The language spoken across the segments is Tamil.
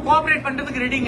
கோஆபரேட் பண்றதுக்கு ரெடிங்க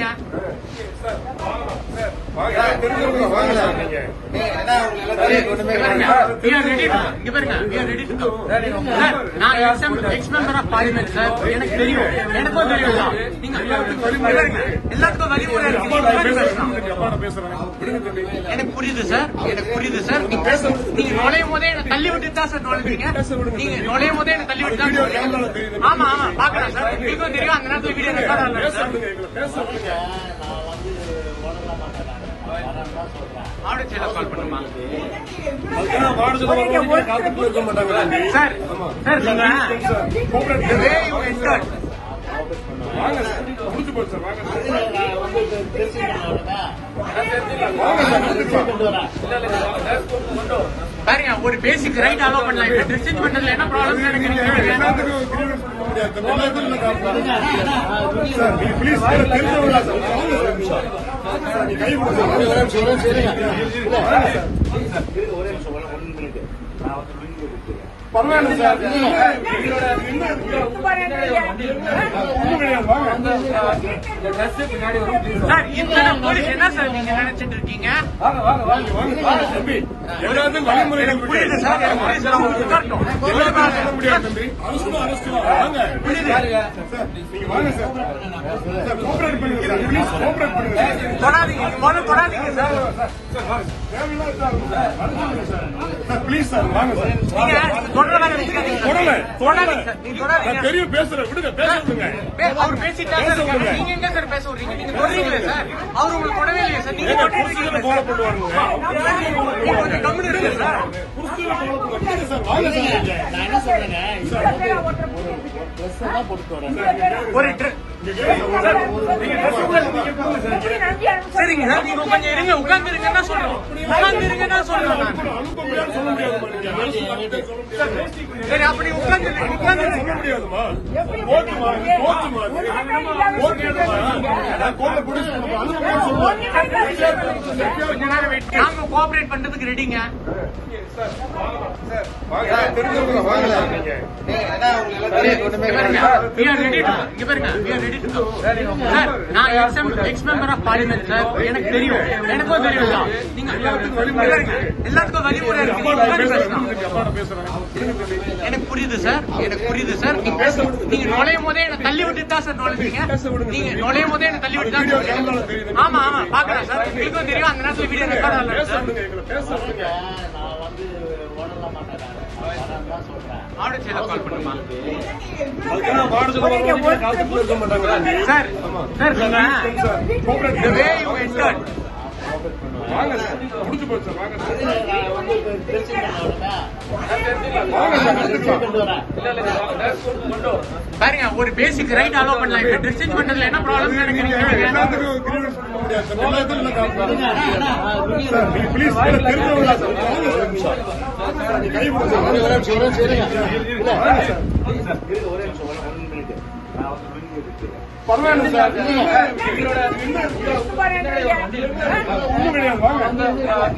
தெரிஞ்சவங்க வாங்க சார் நீங்க இங்க பாருங்க we are ready to- இங்க பாருங்க we are ready to go. Sir, நான் ex member of parliament sir எனக்கு தெரியும் எனக்கும் தெரியும் தான். நீங்க இங்க பாருங்க, எல்லாத்துக்கும் வழிமுறை இருக்கு நீங்க மாதிரி பேசலாம். அப்பாட்ட பேசுறேன் விடுங்க தம்பி எனக்கு புரியுது சார் எனக்கு புரியுது சார் நீங்க நீங்க நுழையும் போதே என்ன தள்ளி விட்டு தான் சார் நுழைஞ்சீங்க நீங்க நுழையும் போதே என்ன தள்ளி விட்டு தான் நுழைஞ்சீங்க. ஆமா ஆமா பாக்கலாம் சார் உங்களுக்கும் தெரியும் அந்த நேரத்துல வீடியோ ரெக்கார்ட் ஆகல பேச சார் விடுங்க எங்களை பேச விடுங்க ஆடியோ கால் பண்ணுமா அதுக்காக வார்டு சொல்ல வரவங்க காத்துட்டு இருக்க மாட்டாங்க தம்பி சார் ஆமா சார் சொல்றேன் sir cooperate The way you entered. வாங்க சார் முடிஞ்சு போச்சு சார் வாங்க சார் வாங்க சார் கண்டிப்பா பாருங்க ஒரு பேசிக் ரைட் அலோ பண்ணலாம் இப்ப டிஸ்டன்ஸ் பண்றதுல என்ன ப்ராப்ளம் நினைக்கிறீங்க எல்லாத்துக்கும் grievance பண்ண முடியாது தம்பி. எல்லாத்துக்கும் இல்லை காப்பா. சார் நீங்க ப்ளீஸ் சார் தெரிஞ்சவங்களா சார் வாங்க சார் சார் நீ கை கொடுங்க வாங்க சார் பரவாயில்ல சார் எங்களோட என்ன ஒண்ணும் கிடையாது வாங்க சார் இத்தனை போலீஸ் என்ன சார் நீங்க நினைச்சிட்டு இருக்கீங்க வாங்க தம்பி எல்லாத்துக்கும் வழிமுறைகள் எனக்கு புரியுது இருக்கு. சார் எனக்கு புரியுது சார் உங்களுக்கு உட்காரட்டும். எல்லாத்தையும் சொல்ல முடியாது தம்பி அரசு அரசு வாங்க சார் நீங்க வாங்க சார் சார் கோஆபரேட் பண்ணுங்க சார் ப்ளீஸ் கோஆபரேட் பண்ணுங்க சார் தொடாதீங்க நீங்க முதல்ல தொடாதீங்க சார் சார் ப்ளீஸ் சார் வாங்க சார் நீங்க தொடர வேலை நிக்காதீங்க சார். தொடல தொடாதீங்க சார் நீங்க நான் தொடாதீங்க தெரியும் பேசுறேன் விடுங்க பேச விடுங்க பே- அவர் பேசிட்டாரு பேச விடுங்க. நீங்க எங்க சார் பேச விடுறீங்க நீங்க தொடரீங்களே சார் அவர் உங்களுக்கு தொடவே இல்லையே சார் நீங்க ஏங்க தொடர்ந்து புருஷனை இருக்கீங்களே ஃபாலோ சார். பண்ணுவாங்க நீங்க கொஞ்சம் கம்முனு இருங்க சார் புருஷனை ஃபாலோ பண்ணுவாங்க சார் வாங்க சார் நான் என்ன சொல்றேங்க இப்ப வந்து ட்ரெஸ் தான் போட்டுட்டு வரேன் ஒரு dre- சரிங்க சார் நீங்க கொஞ்சம் இருங்க உட்கார்ந்து இருங்கன்னா சொல்றோம் உட்கார்ந்து இருங்கன்னா சொல்றோம் நான். அனுப்ப முடியாது சொல்ல முடியாது பாருங்க அரசு மக்கள் சொல்ல முடியாது சரி அப்படி உட்கார்ந்து உட்கார்ந்து சொல்ல முடியாதுமா கோர்ட்டுமா கோர்ட்டுமா கோர்ட்டுமா நான் கோர்ட்ல புடிச்சு அனுப்ப முடியாது சொல்லுவேன் கொஞ்ச நேரம் wait. நாங்க கோஆபரேட் பண்றதுக்கு ரெடிங்க வாங்க தெரிஞ்சவங்க வாங்க சார் நீங்க இங்க பாருங்க we are ready to go. இங்க பாருங்க we are ready to go. Sir நான் ex member of parliament sir எனக்கு தெரியும் எனக்கும் தெரியும் தான். நீங்க எல்லாத்துக்கும் வழிமுறை இங்க பாருங்க, இருக்கு. எல்லாத்துக்கும் வழிமுறை இருக்கு நீங்க அப்பாட்ட மாதிரி பேசுறேன் பேசலாம். விடுங்க, அப்பாட்ட பேசுறேன் விடுங்க தம்பி எனக்கு புரியுது சார் எனக்கு புரியுது சார் நீங்க நீங்க நுழையும் போதே என்ன தள்ளி விட்டு தான் சார் நுழைஞ்சீங்க நீங்க நுழையும் போதே என்ன தள்ளி விட்டு தான் வீடியோ நுழைஞ்சீங்க. கேமரால தெரியுது. ஆமா ஆமா பாக்குறேன் சார் உங்களுக்கும் தெரியும் அந்த நேரத்துல வீடியோ ரெக்கார்ட் ஆகல பேச சார் விடுங்க எங்களை பேச விடுங்க நான் வந்து ஓடலாம் மாட்டேன் நான் வரேன் தான் சொல்றேன் ஆடியோ சேனல் கால் பண்ணுமா அதுக்காக வார்டு சொல்ல வரவங்க காத்துட்டு இருக்க மாட்டாங்க தம்பி சார் சார் சொல்றேன் sir cooperate the way you entered வாங்க சார் முடிஞ்சு போச்சு சார் வாங்க சார் நான் வந்து ட்ரெஸ் பண்ண வாங்க சார் கண்டிப்பா கொண்டு வரேன் பாருங்க ஒரு பேசிக் ரைட் அலோ பண்ணலாம் இப்ப டிஸ்டன்ஸ் பண்றதுல என்ன ப்ராப்ளம் நினைக்கிறீங்க எல்லாத்துக்கும் grievance பண்ண முடியாது சார் எல்லாத்துக்கும் இல்லை காப்பா. சார் நீங்க ப்ளீஸ் சார் தெரிஞ்சவங்களா சார் வாங்க சார் சார் நீ கை கொடுங்க வாங்க சார் பரவாயில்ல சார் எங்களோட என்ன ஒண்ணும் கிடையாது வாங்க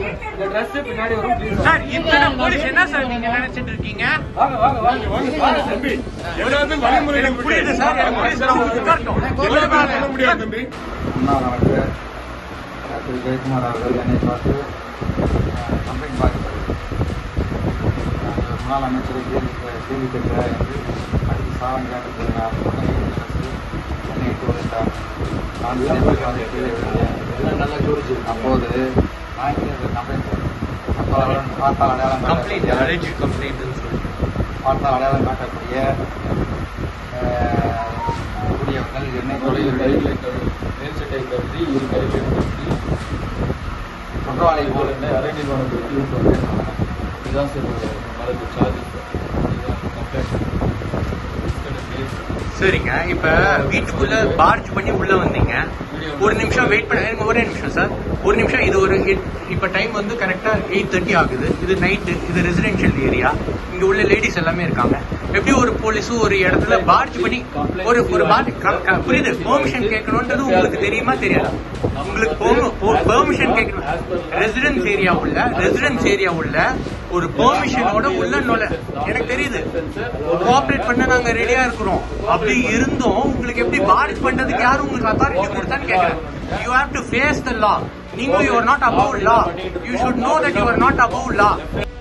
சார் இத்தனை போலீஸ் என்ன சார் நீங்க நினைச்சிட்டு இருக்கீங்க வாங்க தம்பி எல்லாத்துக்கும் வழிமுறைகள் எனக்கு புரியுது சார் எனக்கு புரியுது சார் உங்களுக்கு உட்காரட்டும். எல்லாத்தையும் சொல்ல முடியாது தம்பி முன்னாள் அமைச்சர் திரு ஜெயக்குமார் அவர்கள் என்னை பார்த்து கம்ப்ளைண்ட் பார்க்கப்படுது முன்னாள் அமைச்சரை கேள்வி கேள்வி கேட்க என்று அடித்து சாதம் கேட்டது என்னை கூறிட்டார் நான் சென்று அதை கீழே விழுந்தேன் அப்போது நான் இங்கே கம்ப்ளைண்ட் அப்போ அவர் பார்த்தால் அடையாளம் காட்டக்கூடிய பார்த்தால் அடையாளம் காட்டக்கூடிய அஹ், கூடியவர்கள் என்னை தொழில் மேல்சட்டை கருதி இரு கைகளை கருதி குற்றவாளி போல் அரை நிர்வாணத்திற்கு ஈடுபட்டேன் இதுதான் சார் மரபு சார்ஜ் இதுதான் கம்ப்ளைண்ட் சரிங்க இப்ப வீட்டுக்குள்ள பார்ஜ் பண்ணி உள்ள வந்தீங்க ஒரு நிமிஷம் வெயிட் பண்ண ஒரே நிமிஷம் சார் ஒரு நிமிஷம் இது ஒரு எட்- இப்ப டைம் வந்து கரெக்டா எயிட் தேர்ட்டி ஆகுது இது நைட்டு இது ரெசிடென்ஷியல் ஏரியா இங்க உள்ள லேடிஸ் எல்லாமே இருக்காங்க எப்படி ஒரு போலீஸும் ஒரு இடத்துல பார்ஜ் பண்ணி ஒரு ஒரு பார்ஜ் புரியுது பெர்மிஷன் கேட்கணுன்றது உங்களுக்கு தெரியுமா தெரியாதா உங்களுக்கு பெர்மிஷன் கேட்கணும் ரெசிடென்ஸ் ஏரியா உள்ள ரெசிடென்ஸ் ஏரியா உள்ள ஒரு பெர்மிஷனோட உள்ள நுழ எனக்கு தெரியுது கோஆபரேட் பண்ண நாங்க ரெடியா இருக்கிறோம் அப்படி இருந்தும் உங்களுக்கு எப்படி பார்ஜ் பண்றதுக்கு யாரும் உங்களுக்கு அத்தாரிட்டி கொடுத்தான்னு கேட்கறேன் you have to face the law நீங்க you are not above law you should know that you are not above law